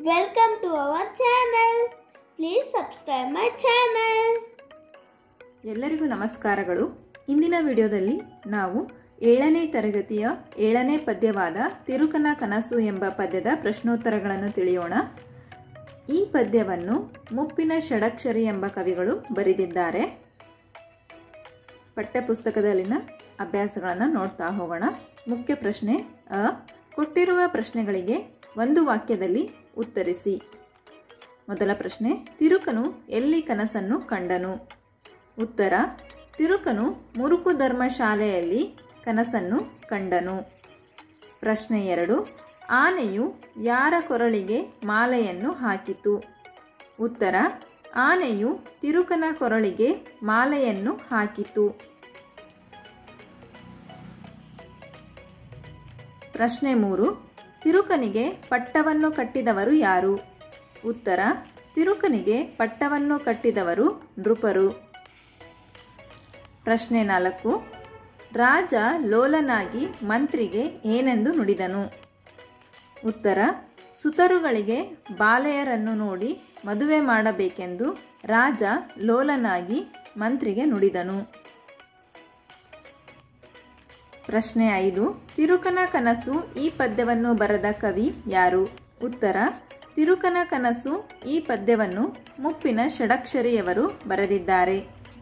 Welcome to our channel. Please subscribe my channel. ಎಲ್ಲರಿಗೂ ನಮಸ್ಕಾರಗಳು ಇಂದಿನ ವಿಡಿಯೋದಲ್ಲಿ ನಾವು ಏಳನೇ ತರಗತಿಯ ಏಳನೇ ಪದ್ಯವಾದ ತಿರುಕನ ಕನಸು ಎಂಬ ಪದ್ಯದ ಪ್ರಶ್ನೋತ್ತರಗಳನ್ನು ತಿಳಿಯೋಣ ಈ ಪದ್ಯವನ್ನು ಮುಪ್ಪಿನ ಷಡಕ್ಷರಿ ಎಂಬ ಕವಿಗಳು ಬರೆದಿದ್ದಾರೆ ಪಠ್ಯಪುಸ್ತಕದಲ್ಲಿನ ಅಭ್ಯಾಸಗಳನ್ನು ನೋಡ್ತಾ ಹೋಗೋಣ ಮುಖ್ಯ ಪ್ರಶ್ನೆ ಅ ಕೊಟ್ಟಿರುವ ಪ್ರಶ್ನೆಗಳಿಗೆ ಒಂದು ವಾಕ್ಯದಲ್ಲಿ ಉತ್ತರಿಸಿ ಮೊದಲ ಪ್ರಶ್ನೆ ತಿರುಕನು ಎಲ್ಲಿ ಕನಸನ್ನು ಕಂಡನು ಉತ್ತರ ತಿರುಕನು ಮುರುಕು ಧರ್ಮ ಶಾಲೆಯಲ್ಲಿ ಕನಸನ್ನು ಕಂಡನು ಪ್ರಶ್ನೆ ಎರಡು ಆನೆಯು ಯಾರ ಕೊರಳಿಗೆ ಮಾಲೆಯನ್ನು ಹಾಕಿತು ಉತ್ತರ ಆನೆಯು ತಿರುಕನ ಕೊರಳಿಗೆ ಮಾಲೆಯನ್ನು ಹಾಕಿತು ಪ್ರಶ್ನೆ ಮೂರು ತಿರುಕನಿಗೆ ಪಟ್ಟವನ್ನು ಕಟ್ಟಿದವರು ಯಾರು ಉತ್ತರ ತಿರುಕನಿಗೆ ಪಟ್ಟವನ್ನು ಕಟ್ಟಿದವರು ನೃಪರು ಪ್ರಶ್ನೆ ನಾಲ್ಕು ರಾಜ ಲೋಲನಾಗಿ ಮಂತ್ರಿಗೆ ಏನೆಂದು ನುಡಿದನು ಉತ್ತರ ಸುತರುಗಳಿಗೆ ಬಾಲೆಯರನ್ನು ನೋಡಿ ಮದುವೆ ಮಾಡಬೇಕೆಂದು ರಾಜ ಲೋಲನಾಗಿ ಮಂತ್ರಿಗೆ ನುಡಿದನು ಪ್ರಶ್ನೆ ಐದು ತಿರುಕನ ಕನಸು ಈ ಪದ್ಯವನ್ನು ಬರೆದ ಕವಿ ಯಾರು ಉತ್ತರ ತಿರುಕನ ಕನಸು ಈ ಪದ್ಯವನ್ನು ಮುಪ್ಪಿನ ಷಡಕ್ಷರಿಯವರು ಬರೆದಿದ್ದಾರೆ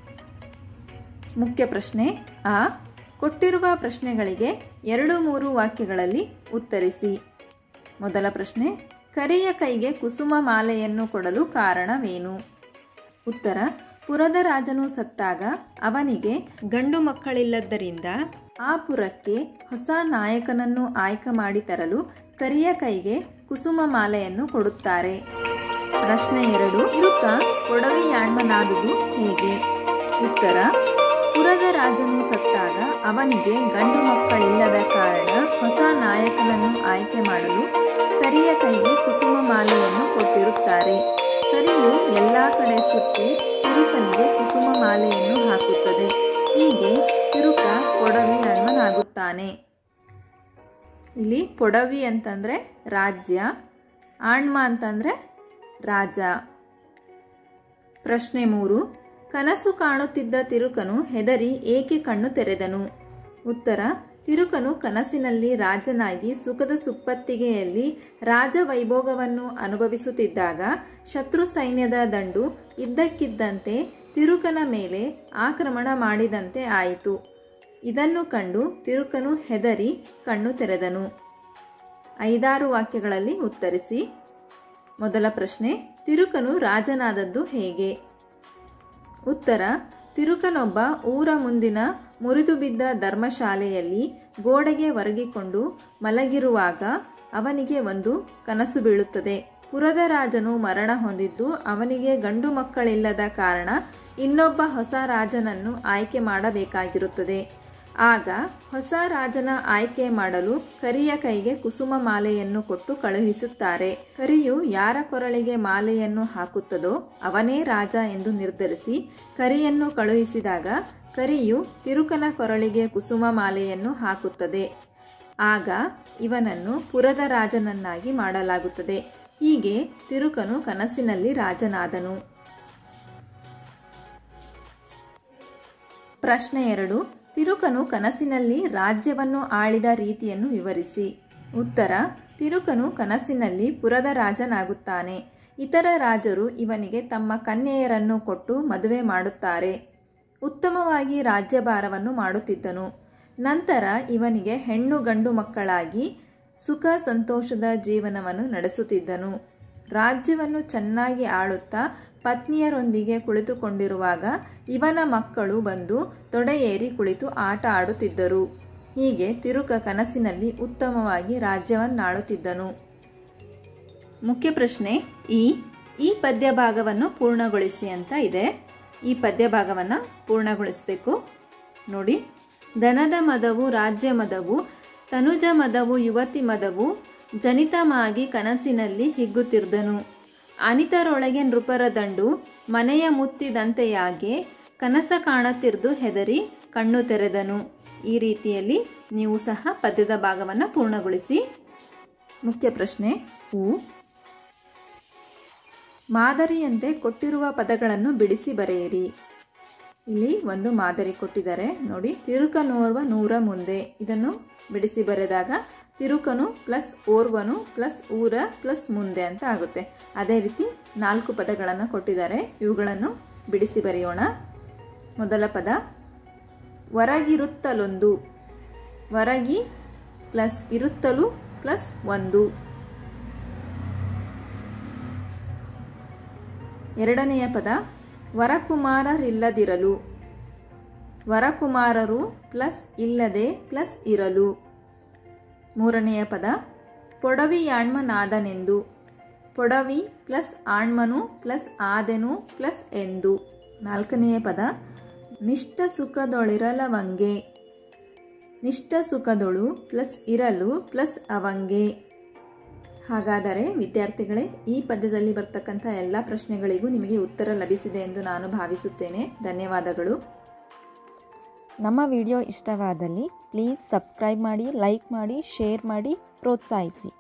ಮುಖ್ಯ ಪ್ರಶ್ನೆ ಆ ಕೊಟ್ಟಿರುವ ಪ್ರಶ್ನೆಗಳಿಗೆ ಎರಡು ಮೂರು ವಾಕ್ಯಗಳಲ್ಲಿ ಉತ್ತರಿಸಿ ಮೊದಲ ಪ್ರಶ್ನೆ ಕರಿಯ ಕೈಗೆ ಕುಸುಮ ಮಾಲೆಯನ್ನು ಕೊಡಲು ಕಾರಣವೇನು ಉತ್ತರ ಪುರದ ರಾಜನು ಸತ್ತಾಗ ಅವನಿಗೆ ಗಂಡು ಮಕ್ಕಳಿಲ್ಲದ್ದರಿಂದ ಆ ಪುರಕ್ಕೆ ಹೊಸ ನಾಯಕನನ್ನು ಆಯ್ಕೆ ಮಾಡಿ ತರಲು ಕರಿಯ ಕೈಗೆ ಕುಸುಮ ಮಾಲೆಯನ್ನು ಕೊಡುತ್ತಾರೆ ಪ್ರಶ್ನೆ ಎರಡು ತಿರುಕ ಕೊಡವಿಯಾಣ್ಮನಾದುದು ಹೇಗೆ ಉತ್ತರ ಪುರದ ರಾಜನು ಸತ್ತಾಗ ಅವನಿಗೆ ಗಂಡು ಮಕ್ಕಳಿಲ್ಲದ ಕಾರಣ ಹೊಸ ನಾಯಕನನ್ನು ಆಯ್ಕೆ ಮಾಡಲು ಕರಿಯ ಕೈಗೆ ಕುಸುಮ ಮಾಲೆಯನ್ನು ಕೊಟ್ಟಿರುತ್ತಾರೆ ಕರಿಯು ಎಲ್ಲ ಕಡೆ ಸುತ್ತಿ ತಿರುಕನಿಗೆ ಕುಸುಮ ಮಾಲೆಯನ್ನು ಹಾಕುತ್ತದೆ ಹೀಗೆ ತಿರುಕ ಕೊಡವಿ ಅಣ್ಣನಾಗುತ್ತಾನೆ ಇಲ್ಲಿ ಪೊಡವಿ ಅಂತಂದರೆ ರಾಜ್ಯ ಆಣ್ಮ ಅಂತಂದರೆ ರಾಜ ಪ್ರಶ್ನೆ ಮೂರು ಕನಸು ಕಾಣುತ್ತಿದ್ದ ತಿರುಕನು ಹೆದರಿ ಏಕೆ ಕಣ್ಣು ತೆರೆದನು ಉತ್ತರ ತಿರುಕನು ಕನಸಿನಲ್ಲಿ ರಾಜನಾಗಿ ಸುಖದ ಸುಪ್ಪತ್ತಿಗೆಯಲ್ಲಿ ರಾಜ ವೈಭೋಗವನ್ನು ಅನುಭವಿಸುತ್ತಿದ್ದಾಗ ಶತ್ರು ಸೈನ್ಯದ ದಂಡು ಇದ್ದಕ್ಕಿದ್ದಂತೆ ತಿರುಕನ ಮೇಲೆ ಆಕ್ರಮಣ ಮಾಡಿದಂತೆ ಆಯಿತು ಇದನ್ನು ಕಂಡು ತಿರುಕನು ಹೆದರಿ ಕಣ್ಣು ತೆರೆದನು ಐದಾರು ವಾಕ್ಯಗಳಲ್ಲಿ ಉತ್ತರಿಸಿ ಮೊದಲ ಪ್ರಶ್ನೆ ತಿರುಕನು ರಾಜನಾದದ್ದು ಹೇಗೆ ಉತ್ತರ ತಿರುಕನೊಬ್ಬ ಊರ ಮುಂದಿನ ಮುರಿದು ಬಿದ್ದ ಧರ್ಮಶಾಲೆಯಲ್ಲಿ ಗೋಡೆಗೆ ಒರಗಿಕೊಂಡು ಮಲಗಿರುವಾಗ ಅವನಿಗೆ ಒಂದು ಕನಸು ಬೀಳುತ್ತದೆ ಪುರದ ರಾಜನು ಮರಣ ಹೊಂದಿದ್ದು ಅವನಿಗೆ ಗಂಡು ಮಕ್ಕಳಿಲ್ಲದ ಕಾರಣ ಇನ್ನೊಬ್ಬ ಹೊಸ ರಾಜನನ್ನು ಆಯ್ಕೆ ಮಾಡಬೇಕಾಗಿರುತ್ತದೆ ಆಗ ಹೊಸ ರಾಜನ ಆಯ್ಕೆ ಮಾಡಲು ಕರಿಯ ಕೈಗೆ ಕುಸುಮ ಮಾಲೆಯನ್ನು ಕೊಟ್ಟು ಕಳುಹಿಸುತ್ತಾರೆ ಕರಿಯು ಯಾರ ಕೊರಳಿಗೆ ಮಾಲೆಯನ್ನು ಹಾಕುತ್ತದೋ ಅವನೇ ರಾಜ ಎಂದು ನಿರ್ಧರಿಸಿ ಕರಿಯನ್ನು ಕಳುಹಿಸಿದಾಗ ಕರಿಯು ತಿರುಕನ ಕೊರಳಿಗೆ ಕುಸುಮ ಮಾಲೆಯನ್ನು ಹಾಕುತ್ತದೆ ಆಗ ಇವನನ್ನು ಪುರದ ರಾಜನನ್ನಾಗಿ ಮಾಡಲಾಗುತ್ತದೆ ಹೀಗೆ ತಿರುಕನು ಕನಸಿನಲ್ಲಿ ರಾಜನಾದನು ಪ್ರಶ್ನೆ ಎರಡು ತಿರುಕನು ಕನಸಿನಲ್ಲಿ ರಾಜ್ಯವನ್ನು ಆಳಿದ ರೀತಿಯನ್ನು ವಿವರಿಸಿ ಉತ್ತರ ತಿರುಕನು ಕನಸಿನಲ್ಲಿ ಪುರದ ರಾಜನಾಗುತ್ತಾನೆ ಇತರ ರಾಜರು ಇವನಿಗೆ ತಮ್ಮ ಕನ್ಯೆಯರನ್ನು ಕೊಟ್ಟು ಮದುವೆ ಮಾಡುತ್ತಾರೆ ಉತ್ತಮವಾಗಿ ರಾಜ್ಯಭಾರವನ್ನು ಮಾಡುತ್ತಿದ್ದನು ನಂತರ ಇವನಿಗೆ ಹೆಣ್ಣು ಗಂಡು ಮಕ್ಕಳಾಗಿ ಸುಖ ಸಂತೋಷದ ಜೀವನವನ್ನು ನಡೆಸುತ್ತಿದ್ದನು ರಾಜ್ಯವನ್ನು ಚೆನ್ನಾಗಿ ಆಳುತ್ತಾ ಪತ್ನಿಯರೊಂದಿಗೆ ಕುಳಿತುಕೊಂಡಿರುವಾಗ ಇವನ ಮಕ್ಕಳು ಬಂದು ತೊಡೆಯೇರಿ ಕುಳಿತು ಆಟ ಆಡುತ್ತಿದ್ದರು ಹೀಗೆ ತಿರುಕ ಕನಸಿನಲ್ಲಿ ಉತ್ತಮವಾಗಿ ರಾಜ್ಯವನ್ನಾಳುತ್ತಿದ್ದನು ಮುಖ್ಯ ಪ್ರಶ್ನೆ ಈ ಈ ಪದ್ಯ ಭಾಗವನ್ನು ಪೂರ್ಣಗೊಳಿಸಿ ಅಂತ ಇದೆ ಈ ಪದ್ಯ ಭಾಗವನ್ನು ಪೂರ್ಣಗೊಳಿಸಬೇಕು ನೋಡಿ ದನದ ಮದವು ರಾಜ್ಯ ಮದವು ತನುಜ ಮದವು ಯುವತಿ ಮದವು ಜನಿತಮಾಗಿ ಕನಸಿನಲ್ಲಿ ಹಿಗ್ಗುತ್ತಿರ್ದನು ಅನಿತರೊಳಗೆ ನೃಪರ ದಂಡು ಮನೆಯ ಮುತ್ತಿದಂತೆಯಾಗೆ ಕನಸ ಕಾಣುತ್ತಿರ್ದು ಹೆದರಿ ಕಣ್ಣು ತೆರೆದನು ಈ ರೀತಿಯಲ್ಲಿ ನೀವು ಸಹ ಪದ್ಯದ ಭಾಗವನ್ನು ಪೂರ್ಣಗೊಳಿಸಿ ಮುಖ್ಯ ಪ್ರಶ್ನೆ ಹೂ ಮಾದರಿಯಂತೆ ಕೊಟ್ಟಿರುವ ಪದಗಳನ್ನು ಬಿಡಿಸಿ ಬರೆಯಿರಿ ಇಲ್ಲಿ ಒಂದು ಮಾದರಿ ಕೊಟ್ಟಿದ್ದಾರೆ ನೋಡಿ ತಿರುಕನೋರ್ವ ನೂರ ಮುಂದೆ ಇದನ್ನು ಬಿಡಿಸಿ ಬರೆದಾಗ ತಿರುಕನು ಪ್ಲಸ್ ಓರ್ವನು ಪ್ಲಸ್ ಊರ ಪ್ಲಸ್ ಮುಂದೆ ಅಂತ ಆಗುತ್ತೆ ಅದೇ ರೀತಿ ನಾಲ್ಕು ಪದಗಳನ್ನು ಕೊಟ್ಟಿದ್ದಾರೆ ಇವುಗಳನ್ನು ಬಿಡಿಸಿ ಬರೆಯೋಣ ಮೊದಲ ಪದ ಹೊರಗಿರುತ್ತಲೊಂದು ಹೊರಗಿ ಪ್ಲಸ್ ಇರುತ್ತಲು ಪ್ಲಸ್ ಒಂದು ಎರಡನೆಯ ಪದ ವರಕುಮಾರರಿಲ್ಲದಿರಲು ವರಕುಮಾರರು ಪ್ಲಸ್ ಇಲ್ಲದೆ ಪ್ಲಸ್ ಇರಲು ಮೂರನೆಯ ಪದ ಪೊಡವಿಯಾಣ್ಮನಾದನೆಂದು ಪೊಡವಿ ಪ್ಲಸ್ ಆಣ್ಮನು ಪ್ಲಸ್ ಆದೆನು ಪ್ಲಸ್ ಎಂದು ನಾಲ್ಕನೆಯ ಪದ ನಿಷ್ಠ ಸುಖದೊಳಿರಲವಂಗೆ ನಿಷ್ಠ ಸುಖದೊಳು ಪ್ಲಸ್ ಇರಲು ಪ್ಲಸ್ ಅವಂಗೆ ಹಾಗಾದರೆ ವಿದ್ಯಾರ್ಥಿಗಳೇ ಈ ಪದ್ಯದಲ್ಲಿ ಬರ್ತಕ್ಕಂಥ ಎಲ್ಲ ಪ್ರಶ್ನೆಗಳಿಗೂ ನಿಮಗೆ ಉತ್ತರ ಲಭಿಸಿದೆ ಎಂದು ನಾನು ಭಾವಿಸುತ್ತೇನೆ ಧನ್ಯವಾದಗಳು ನಮ್ಮ ವಿಡಿಯೋ ಇಷ್ಟವಾದಲ್ಲಿ ಪ್ಲೀಸ್ ಸಬ್ಸ್ಕ್ರೈಬ್ ಮಾಡಿ ಲೈಕ್ ಮಾಡಿ ಶೇರ್ ಮಾಡಿ ಪ್ರೋತ್ಸಾಹಿಸಿ